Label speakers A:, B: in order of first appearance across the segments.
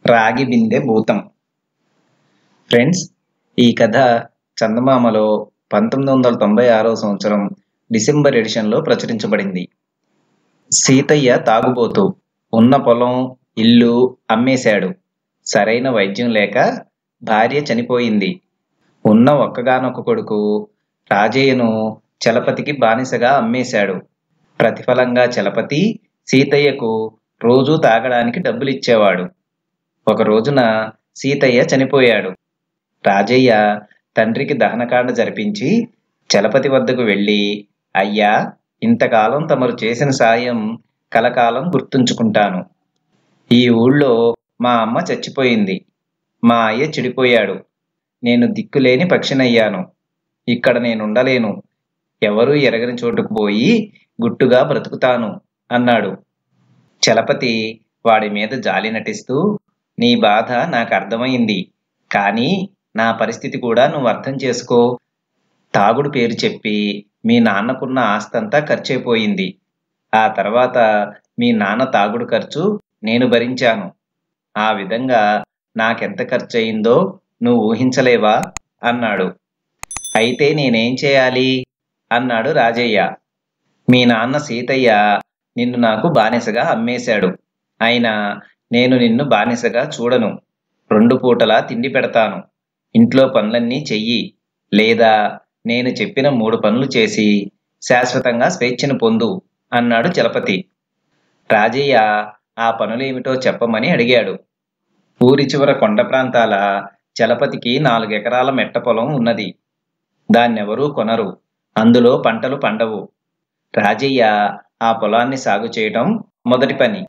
A: రాగి బిందె భూతం ఫ్రెండ్స్ ఈ కథ చందమామలో పంతొమ్మిది వందల తొంభై ఆరో సంవత్సరం డిసెంబర్ ఎడిషన్లో ప్రచురించబడింది సీతయ్య తాగుబోతూ ఉన్న పొలం ఇల్లు అమ్మేశాడు సరైన వైద్యం లేక భార్య చనిపోయింది ఉన్న ఒక్కగానొక్క కొడుకు రాజయ్యను చలపతికి బానిసగా అమ్మేశాడు ప్రతిఫలంగా చలపతి సీతయ్యకు రోజూ తాగడానికి డబ్బులిచ్చేవాడు ఒక రోజున సీతయ్య చనిపోయాడు రాజయ్య తండ్రికి దహనకాండ జరిపించి చలపతి వద్దకు వెళ్ళి అయ్యా ఇంతకాలం తమరు చేసిన సాయం కలకాలం గుర్తుంచుకుంటాను ఈ ఊళ్ళో మా అమ్మ చచ్చిపోయింది మా అయ్య చెడిపోయాడు నేను దిక్కులేని పక్షినయ్యాను ఇక్కడ నేనుండలేను ఎవరూ ఎరగని చోటుకు పోయి గుట్టుగా బ్రతుకుతాను అన్నాడు చలపతి వాడి మీద జాలి నటిస్తూ నీ బాధ నాకు అర్థమైంది కానీ నా పరిస్థితి కూడా నువ్వు అర్థం చేసుకో తాగుడు పేరు చెప్పి మీ నాన్నకున్న ఆస్తంతా ఖర్చయిపోయింది ఆ తర్వాత మీ నాన్న తాగుడు ఖర్చు నేను భరించాను ఆ విధంగా నాకెంత ఖర్చయిందో నువ్వు ఊహించలేవా అన్నాడు అయితే నేనేం చేయాలి అన్నాడు రాజయ్య మీ నాన్న సీతయ్య నిన్ను నాకు బానిసగా అమ్మేశాడు అయినా నేను నిన్ను బానిసగా చూడను రెండు పూటలా తిండి పెడతాను ఇంట్లో పనులన్నీ చెయ్యి లేదా నేను చెప్పిన మూడు పనులు చేసి శాశ్వతంగా స్వేచ్ఛను పొందు అన్నాడు చలపతి రాజయ్య ఆ పనులేమిటో చెప్పమని అడిగాడు ఊరి చివర కొండ ప్రాంతాల చలపతికి నాలుగెకరాల మెట్ట పొలం ఉన్నది దాన్నెవరూ కొనరు అందులో పంటలు పండవు రాజయ్య ఆ పొలాన్ని సాగు చేయటం మొదటి పని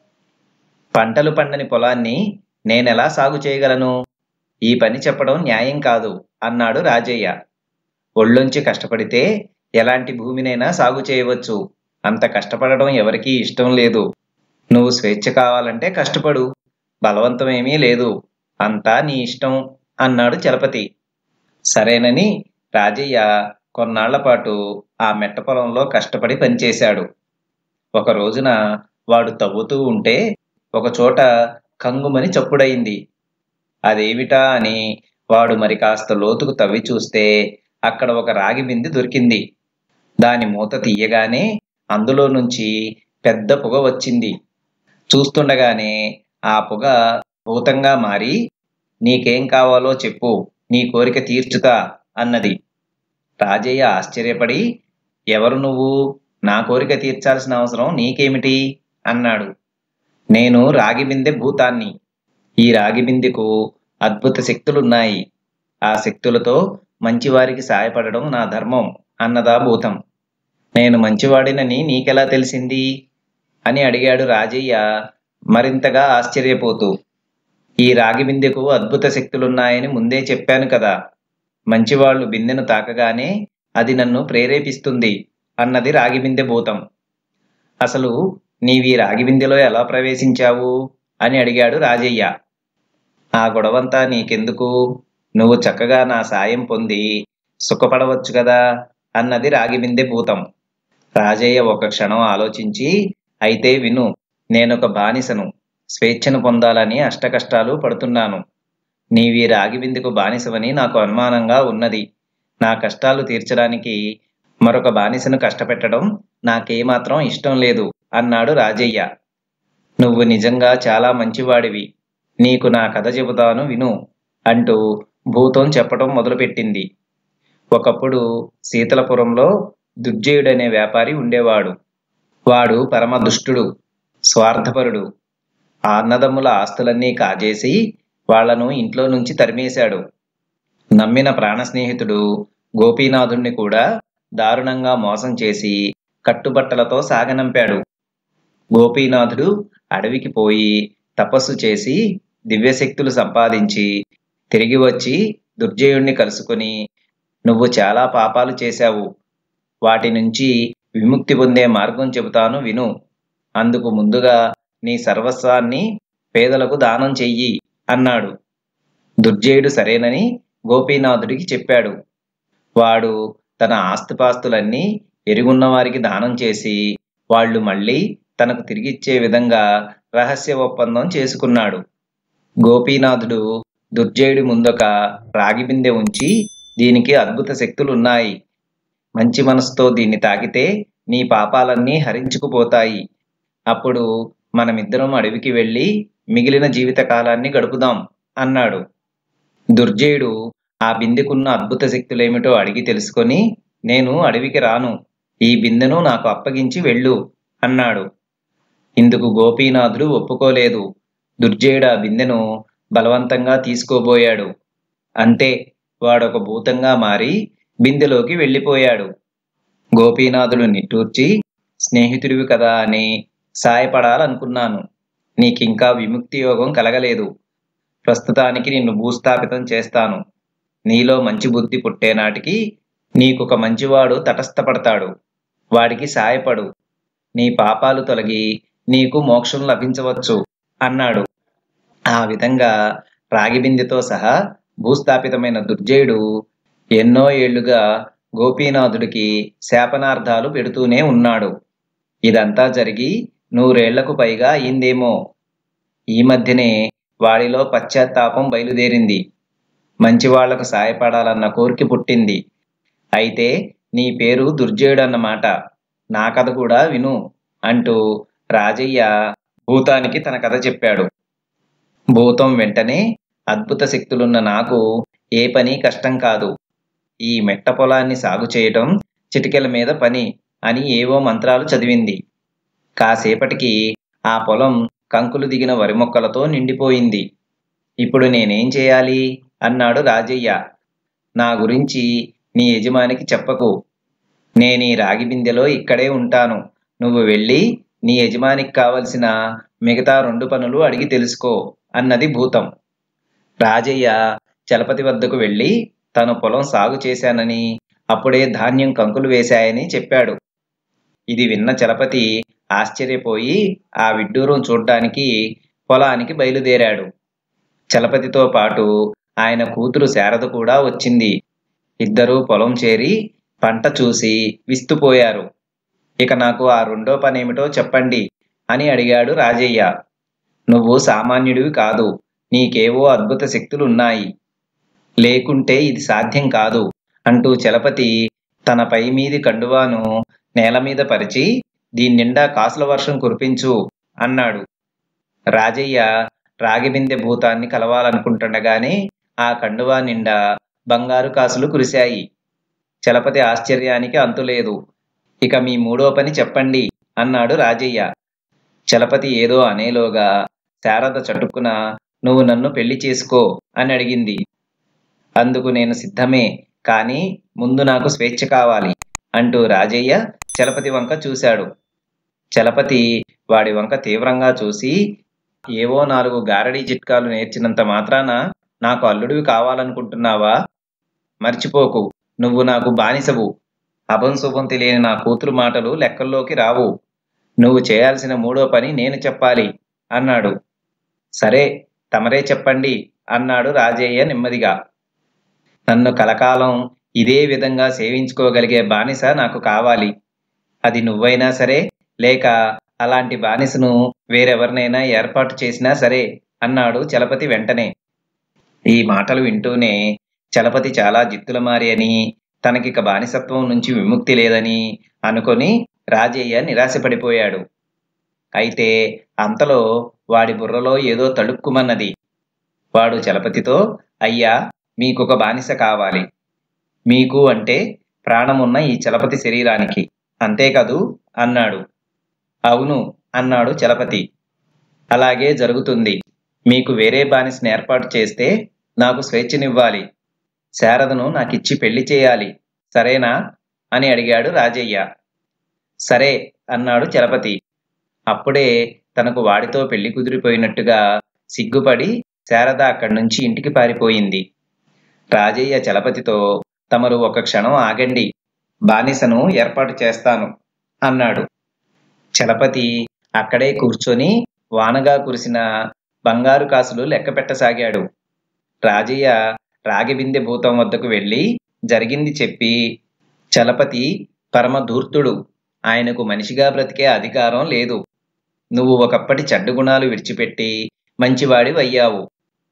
A: పంటలు పండని పొలాన్ని నేనెలా సాగు చేయగలను ఈ పని చెప్పడం న్యాయం కాదు అన్నాడు రాజయ్య ఒళ్ళొంచి కష్టపడితే ఎలాంటి భూమినైనా సాగు చేయవచ్చు అంత కష్టపడడం ఎవరికీ ఇష్టం లేదు నువ్వు స్వేచ్ఛ కావాలంటే కష్టపడు బలవంతమేమీ లేదు అంతా నీ ఇష్టం అన్నాడు చలపతి సరేనని రాజయ్య కొన్నాళ్ల పాటు ఆ మెట్ట పొలంలో కష్టపడి పనిచేశాడు ఒక రోజున వాడు తవ్వుతూ ఉంటే ఒక చోట కంగుమని చప్పుడయింది అదేమిటా అని వాడు మరి కాస్త లోతుకు తవ్వి చూస్తే అక్కడ ఒక రాగి బింది దొరికింది దాని మూత తీయగానే అందులో నుంచి పెద్ద పొగ వచ్చింది చూస్తుండగానే ఆ పొగ భూతంగా మారి నీకేం కావాలో చెప్పు నీ కోరిక తీర్చుతా అన్నది రాజయ్య ఆశ్చర్యపడి ఎవరు నువ్వు నా కోరిక తీర్చాల్సిన అవసరం నీకేమిటి అన్నాడు నేను రాగి బిందె భూతాన్ని ఈ రాగి బిందెకు అద్భుత శక్తులున్నాయి ఆ శక్తులతో మంచివారికి సాయపడడం నా ధర్మం అన్నదా భూతం నేను మంచివాడినని నీకెలా తెలిసింది అని అడిగాడు రాజయ్య మరింతగా ఆశ్చర్యపోతూ ఈ రాగి బిందెకు అద్భుత శక్తులున్నాయని ముందే చెప్పాను కదా మంచివాళ్లు బిందెను తాకగానే అది నన్ను ప్రేరేపిస్తుంది అన్నది రాగి బిందె భూతం అసలు నీవి రాగి బిందెలో ఎలా ప్రవేశించావు అని అడిగాడు రాజయ్య ఆ గొడవంతా నీకెందుకు నువ్వు చక్కగా నా సాయం పొంది సుఖపడవచ్చు కదా అన్నది రాగి బిందె భూతం రాజయ్య ఒక క్షణం ఆలోచించి అయితే విను నేనొక బానిసను స్వేచ్ఛను పొందాలని అష్టకష్టాలు పడుతున్నాను నీవి రాగి బిందెకు బానిసవని నాకు అనుమానంగా ఉన్నది నా కష్టాలు తీర్చడానికి మరొక బానిసను కష్టపెట్టడం నాకేమాత్రం ఇష్టం లేదు అన్నాడు రాజయ్య నువ్వు నిజంగా చాలా మంచివాడివి నీకు నా కథ చెబుతాను విను అంటూ భూతం చెప్పటం మొదలుపెట్టింది ఒకప్పుడు శీతలపురంలో దుర్జయుడనే వ్యాపారి ఉండేవాడు వాడు పరమ దుష్టుడు స్వార్థపరుడు ఆ అన్నదమ్ముల ఆస్తులన్నీ కాజేసి వాళ్లను ఇంట్లో నుంచి తరిమేశాడు నమ్మిన ప్రాణ స్నేహితుడు గోపీనాథుణ్ణి కూడా దారుణంగా మోసం చేసి కట్టుబట్టలతో సాగనంపాడు గోపీనాథుడు అడవికి పోయి తపస్సు చేసి దివ్యశక్తులు సంపాదించి తిరిగి వచ్చి దుర్జయుణ్ణి కలుసుకొని నువ్వు చాలా పాపాలు చేశావు వాటి నుంచి విముక్తి పొందే మార్గం చెబుతాను విను అందుకు ముందుగా నీ సర్వస్వాన్ని పేదలకు దానం చెయ్యి అన్నాడు దుర్జయుడు సరేనని గోపీనాథుడికి చెప్పాడు వాడు తన ఆస్తిపాస్తులన్నీ ఎరుగున్న వారికి దానం చేసి వాళ్ళు మళ్ళీ తనకు తిరిగిచ్చే విధంగా రహస్య ఒప్పందం చేసుకున్నాడు గోపీనాథుడు దుర్జయుడి ముందొక రాగి బిందె ఉంచి దీనికి అద్భుత శక్తులున్నాయి మంచి మనసుతో దీన్ని తాకితే నీ పాపాలన్నీ హరించుకుపోతాయి అప్పుడు మనమిద్దరం అడవికి వెళ్ళి మిగిలిన జీవిత కాలాన్ని గడుపుదాం అన్నాడు దుర్జయుడు ఆ బిందెకున్న అద్భుత శక్తులేమిటో అడిగి తెలుసుకొని నేను అడవికి రాను ఈ బిందెను నాకు అప్పగించి వెళ్ళు అన్నాడు ఇందుకు గోపీనాథుడు ఒప్పుకోలేదు దుర్జయుడు ఆ బిందెను బలవంతంగా తీసుకోబోయాడు అంతే వాడొక భూతంగా మారి బిందెలోకి వెళ్ళిపోయాడు గోపీనాథుడు నిట్టూర్చి స్నేహితుడివి కదా అని సాయపడాలనుకున్నాను నీకింకా విముక్తి యోగం కలగలేదు ప్రస్తుతానికి నిన్ను భూస్థాపితం చేస్తాను నీలో మంచి బుద్ధి పుట్టేనాటికి నీకొక మంచివాడు తటస్థపడతాడు వాడికి సాయపడు నీ పాపాలు తొలగి నీకు మోక్షం లభించవచ్చు అన్నాడు ఆ విధంగా రాగి బిందెతో సహా భూస్థాపితమైన దుర్జయుడు ఎన్నో ఏళ్లుగా గోపీనాథుడికి శాపనార్థాలు పెడుతూనే ఉన్నాడు ఇదంతా జరిగి నూరేళ్లకు పైగా అయిందేమో ఈ మధ్యనే వాడిలో పశ్చాత్తాపం బయలుదేరింది మంచివాళ్లకు సాయపడాలన్న కోరిక పుట్టింది అయితే నీ పేరు దుర్జయుడన్నమాట నా కథ కూడా విను అంటూ రాజయ్య భూతానికి తన కథ చెప్పాడు భూతం వెంటనే అద్భుత శక్తులున్న నాకు ఏ పని కష్టం కాదు ఈ మెట్ట పొలాన్ని సాగు చేయటం చిటికెల మీద పని అని ఏవో మంత్రాలు చదివింది కాసేపటికి ఆ పొలం కంకులు దిగిన వరి మొక్కలతో నిండిపోయింది ఇప్పుడు నేనేం చేయాలి అన్నాడు రాజయ్య నా గురించి నీ యజమానికి చెప్పకు నేను ఈ రాగి బిందెలో ఇక్కడే ఉంటాను నువ్వు వెళ్ళి నీ యజమానికి కావలసిన మిగతా రెండు పనులు అడిగి తెలుసుకో అన్నది భూతం రాజయ్య చలపతి వద్దకు వెళ్ళి తను పొలం సాగు చేశానని అప్పుడే ధాన్యం కంకులు వేశాయని చెప్పాడు ఇది విన్న చలపతి ఆశ్చర్యపోయి ఆ విడ్డూరం చూడ్డానికి పొలానికి బయలుదేరాడు చలపతితో పాటు ఆయన కూతురు శారద కూడా వచ్చింది ఇద్దరూ పొలం చేరి పంట చూసి విస్తుపోయారు ఇక నాకు ఆ రెండో పనేమిటో చెప్పండి అని అడిగాడు రాజయ్య నువ్వు సామాన్యుడివి కాదు నీకేవో అద్భుత శక్తులున్నాయి లేకుంటే ఇది సాధ్యం కాదు అంటూ చలపతి తన పై మీది కండువాను నేల మీద పరిచి దీని నిండా కాసుల వర్షం కురిపించు అన్నాడు రాజయ్య రాగిబిందె భూతాన్ని కలవాలనుకుంటుండగానే ఆ కండువా నిండా బంగారు కాసులు కురిశాయి చలపతి ఆశ్చర్యానికి అంతులేదు ఇక మీ మూడో పని చెప్పండి అన్నాడు రాజయ్య చలపతి ఏదో అనేలోగా శారద చటుక్కున నువ్వు నన్ను పెళ్లి చేసుకో అని అడిగింది అందుకు నేను సిద్ధమే కానీ ముందు నాకు స్వేచ్ఛ కావాలి అంటూ రాజయ్య చలపతి వంక చూశాడు చలపతి వాడి వంక తీవ్రంగా చూసి ఏవో నాలుగు గారడీ చిట్కాలు నేర్చినంత మాత్రాన నాకు అల్లుడివి కావాలనుకుంటున్నావా మర్చిపోకు నువ్వు నాకు బానిసవు అభం శుభం తెలియని నా కూతురు మాటలు లెక్కల్లోకి రావు నువ్వు చేయాల్సిన మూడో పని నేను చెప్పాలి అన్నాడు సరే తమరే చెప్పండి అన్నాడు రాజయ్య నెమ్మదిగా నన్ను కలకాలం ఇదే విధంగా సేవించుకోగలిగే బానిస నాకు కావాలి అది నువ్వైనా సరే లేక అలాంటి బానిసను వేరెవరినైనా ఏర్పాటు చేసినా సరే అన్నాడు చలపతి వెంటనే ఈ మాటలు వింటూనే చలపతి చాలా జిత్తులమారి అని తనకిక బానిసత్వం నుంచి విముక్తి లేదని అనుకొని రాజయ్య నిరాశపడిపోయాడు అయితే అంతలో వాడి బుర్రలో ఏదో తళుక్కుమన్నది వాడు చలపతితో అయ్యా మీకొక బానిస కావాలి మీకు అంటే ప్రాణమున్న ఈ చలపతి శరీరానికి అంతే కదూ అన్నాడు అవును అన్నాడు చలపతి అలాగే జరుగుతుంది మీకు వేరే బానిసని ఏర్పాటు చేస్తే నాకు స్వేచ్ఛనివ్వాలి శారదను నాకిచ్చి పెళ్లి చేయాలి సరేనా అని అడిగాడు రాజయ్య సరే అన్నాడు చలపతి అప్పుడే తనకు వాడితో పెళ్లి కుదిరిపోయినట్టుగా సిగ్గుపడి శారద అక్కడి నుంచి ఇంటికి పారిపోయింది రాజయ్య చలపతితో తమరు ఒక క్షణం ఆగండి బానిసను ఏర్పాటు చేస్తాను అన్నాడు చలపతి అక్కడే కూర్చొని వానగా కురిసిన బంగారు కాసులు లెక్క పెట్టసాగాడు రాజయ్య రాగిబిందె భూతం వద్దకు వెళ్ళి జరిగింది చెప్పి చలపతి పరమ ధూర్తుడు ఆయనకు మనిషిగా బ్రతికే అధికారం లేదు నువ్వు ఒకప్పటి చెడ్డ గుణాలు విడిచిపెట్టి మంచివాడి అయ్యావు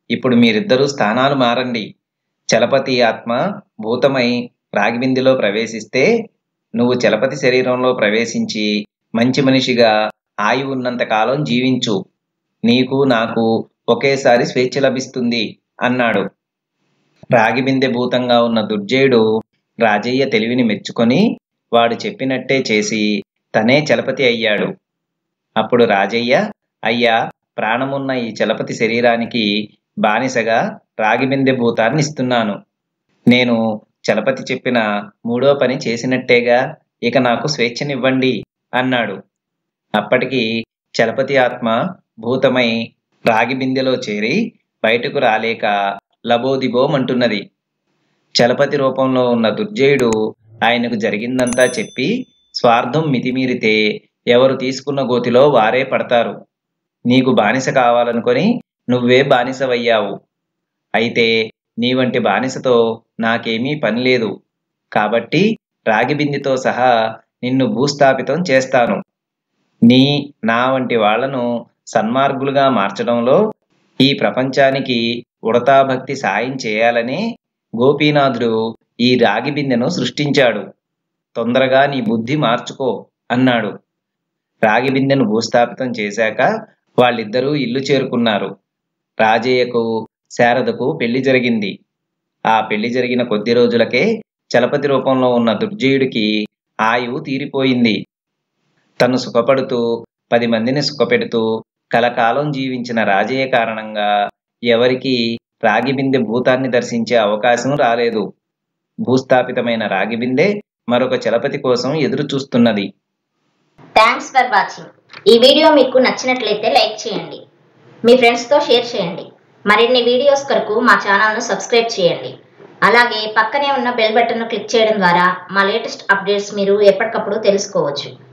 A: ఇప్పుడు మీరిద్దరూ స్థానాలు మారండి చలపతి ఆత్మ భూతమై రాగిబిందెలో ప్రవేశిస్తే నువ్వు చలపతి శరీరంలో ప్రవేశించి మంచి మనిషిగా ఆయువు ఉన్నంత కాలం జీవించు నీకు నాకు ఒకేసారి స్వేచ్ఛ లభిస్తుంది అన్నాడు రాగిబిందె భూతంగా ఉన్న దుర్జయుడు రాజయ్య తెలివిని మెచ్చుకొని వాడు చెప్పినట్టే చేసి తనే చలపతి అయ్యాడు అప్పుడు రాజయ్య అయ్యా ప్రాణమున్న ఈ చలపతి శరీరానికి బానిసగా రాగిబిందె భూతాన్ని ఇస్తున్నాను నేను చలపతి చెప్పిన మూడో పని చేసినట్టేగా ఇక నాకు స్వేచ్ఛనివ్వండి అన్నాడు అప్పటికి చలపతి ఆత్మ భూతమై రాగి బిందెలో చేరి బయటకు రాలేక లబోదిబోమంటున్నది చలపతి రూపంలో ఉన్న దుర్జయుడు ఆయనకు జరిగిందంతా చెప్పి స్వార్థం మితిమీరితే ఎవరు తీసుకున్న గోతిలో వారే పడతారు నీకు బానిస కావాలనుకొని నువ్వే బానిసవయ్యావు అయితే నీ వంటి బానిసతో నాకేమీ పని లేదు కాబట్టి రాగి బిందెతో సహా నిన్ను భూస్థాపితం చేస్తాను నీ నా వంటి వాళ్లను సన్మార్గులుగా మార్చడంలో ఈ ప్రపంచానికి ఉడతాభక్తి సాయం చేయాలని గోపీనాథుడు ఈ రాగి బిందెను సృష్టించాడు తొందరగా నీ బుద్ధి మార్చుకో అన్నాడు రాగి బిందెను భూస్థాపితం చేశాక వాళ్ళిద్దరూ ఇల్లు చేరుకున్నారు రాజయ్యకు శారదకు పెళ్లి జరిగింది ఆ పెళ్లి జరిగిన కొద్ది రోజులకే చలపతి రూపంలో ఉన్న దుర్జయుడికి ఆయువు తీరిపోయింది తను సుఖపడుతూ పది మందిని సుఖపెడుతూ కలకాలం జీవించిన రాజయ్య కారణంగా ఎవరికి రాగిబిందె భూతాన్ని దర్శించే అవకాశం రాలేదు భూస్థాపితమైన రాగిబిందె మరొక చలపతి కోసం ఎదురు చూస్తున్నది
B: థ్యాంక్స్ ఫర్ వాచింగ్ ఈ వీడియో మీకు నచ్చినట్లయితే లైక్ చేయండి మీ ఫ్రెండ్స్తో షేర్ చేయండి మరిన్ని వీడియోస్ కొరకు మా ఛానల్ను సబ్స్క్రైబ్ చేయండి అలాగే పక్కనే ఉన్న బెల్ బటన్ను క్లిక్ చేయడం ద్వారా మా లేటెస్ట్ అప్డేట్స్ మీరు ఎప్పటికప్పుడు తెలుసుకోవచ్చు